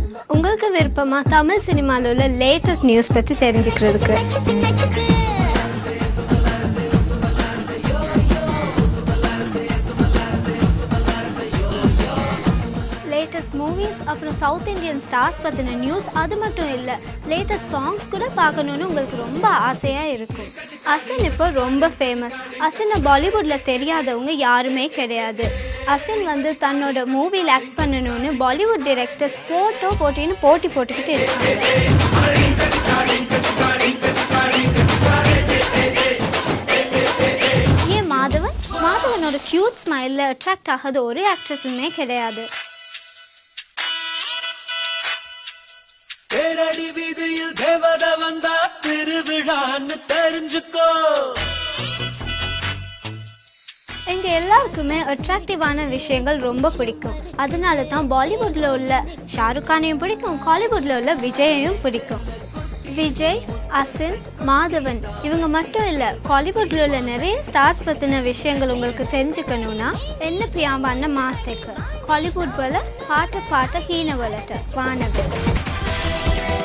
உங்களுக்கு விருப்பமா தமிழ் சினிமாவில் உள்ள லேட்டஸ்ட் நியூஸ் பற்றி தெரிஞ்சுக்கிறதுக்கு லேட்டஸ்ட் மூவிஸ் அப்புறம் சவுத் இந்தியன் ஸ்டார்ஸ் பற்றின நியூஸ் அது மட்டும் இல்லை லேட்டஸ்ட் சாங்ஸ் கூட பார்க்கணுன்னு உங்களுக்கு ரொம்ப ஆசையாக இருக்கும் அசின் இப்போ ரொம்ப ஃபேமஸ் அசினை பாலிவுட்டில் தெரியாதவங்க யாருமே கிடையாது அசின் வந்து தன்னோட மூவியில் ஆக்ட் பண்ணணும்னு பாலிவுட் டிரெக்டர்ஸ் போட்டோ போட்டின்னு போட்டி போட்டுக்கிட்டு இருக்காங்க ஏன் மாதவன் மாதவனோட க்யூட் ஸ்மைலில் அட்ராக்ட் ஆகாத ஒரு ஆக்ட்ரஸுமே கிடையாது தேரடி வீதியில் தேவத வந்தா திருவிழான்னு தெரிஞ்சுக்கோ எங்க எல்லாருக்குமே அட்ராக்டிவான விஷயங்கள் ரொம்ப பிடிக்கும் அதனால தான் பாலிவுட்ல உள்ள ஷாருக் கானையும் பிடிக்கும் காலிவுட்ல உள்ள விஜயையும் பிடிக்கும் விஜய் அசின் மாதவன் இவங்க மட்டும் இல்லை காலிவுட்ல உள்ள நிறைய ஸ்டார்ஸ் பற்றின விஷயங்கள் உங்களுக்கு தெரிஞ்சுக்கணும்னா என்ன பிரியாம்பான மாத்தேக்கு காலிவுட் வல பாட்ட பாட்ட ஹீன வலட்ட வானது